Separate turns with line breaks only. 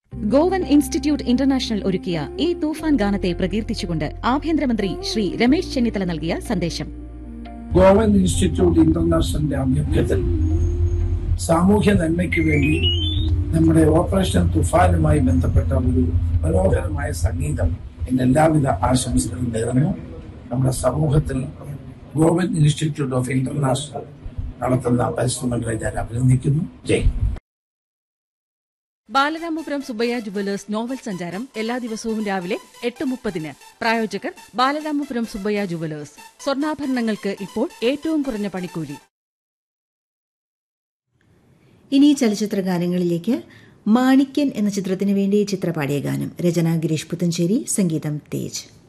Goan institute international ഒരുക്കിയ ഈ തൂഫാൻ ഗാനത്തെ പ്രകീർത്തിച്ചുകൊണ്ട് ആഭ്യന്തരമന്ത്രി ശ്രീ രമേശ് ചെന്നിത്തല നൽകിയ സന്ദേശം
ഗോവൻ ഇൻസ്റ്റിറ്റ്യൂട്ട് ഇന്റർനാഷണലിന്റെ ആഭിമുഖ്യത്തിൽ സാമൂഹ്യ നന്മയ്ക്ക് വേണ്ടി നമ്മുടെ ഓപ്പറേഷൻ തുഫാനുമായി ബന്ധപ്പെട്ട ഒരു മനോഹരമായ സംഗീതം എന്റെ എല്ലാവിധ ആശംസകളും നേർന്നു നമ്മുടെ സമൂഹത്തിൽ ഗോവൻ ഇൻസ്റ്റിറ്റ്യൂട്ട് ഓഫ് ഇന്റർനാഷണൽ നടത്തുന്ന പരിശ്രമങ്ങളെ ഞാൻ അഭിനന്ദിക്കുന്നു ജയ്
ബാലരാമപുരം സുബയ്യ ജുവലേഴ്സ് നോവൽ സഞ്ചാരം എല്ലാ ദിവസവും രാവിലെ എട്ട് മുപ്പതിന് പ്രായോജകർ ബാലരാമപുരം സുബയ്യ ജുവലേഴ്സ് സ്വർണ്ണാഭരണങ്ങൾക്ക് ഇപ്പോൾ ഏറ്റവും കുറഞ്ഞ പണിക്കൂലി
ഇനി ചലച്ചിത്ര ഗാനങ്ങളിലേക്ക് മാണിക്യൻ എന്ന ചിത്രത്തിന് വേണ്ടി ചിത്രപാടിയ ഗാനം രചന ഗിരീഷ് പുത്തഞ്ചേരി സംഗീതം തേജ്